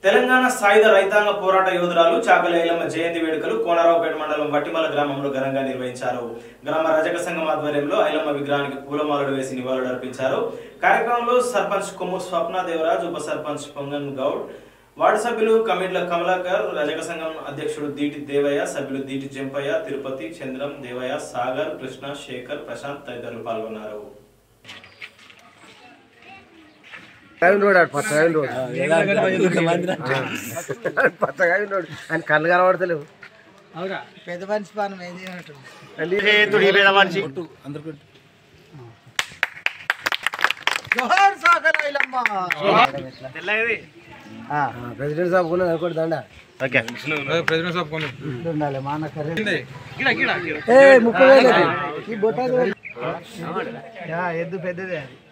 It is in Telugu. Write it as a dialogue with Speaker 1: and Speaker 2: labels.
Speaker 1: తెలంగాణ సాయుధ రైతాంగ పోరాట యోధురాలు చాకలి ఐలమ్మ జయంతి వేడుకలు కోనరావుపేట మండలం వట్టిమల గ్రామంలో ఘనంగా నిర్వహించారు గ్రామ రజక సంఘం ఆధ్వర్యంలో ఐలమ్మ విగ్రహానికి పూలమాలలు వేసి నివాళులు అర్పించారు కార్యక్రమంలో సర్పంచ్ కొమ్ము స్వప్న దేవరాజ్ ఉప సర్పంచ్ పొంగన్ గౌడ్ వార్డు సభ్యులు కమిట్ల కమలాకర్ రజక సంఘం అధ్యక్షుడు దీటి దేవయ్య సభ్యులు దీటి జంపయ్య తిరుపతి చంద్రం దేవయ్య సాగర్ కృష్ణ శేఖర్ ప్రశాంత్ తదితరులు పాల్గొన్నారు
Speaker 2: రోడ్ ఆడు పచ్చగా రోడ్ పచ్చగా రోడ్ ఆయన కళ్ళు కనబడతలేవు
Speaker 3: పెద్ద మనిషి పానం ఏది ఉంటుంది జోహార్ సాగర్ ఐలమ్మ
Speaker 2: ప్రెసిడెంట్ సాబ్ కూడా అనుకోండి దండ
Speaker 3: ఉండాలి మా అన్న కర్రీ
Speaker 2: ఏ ముప్పై వేలు అది.
Speaker 3: ఈ బొట్టాది యా, ఎద్దు పెద్దదే అది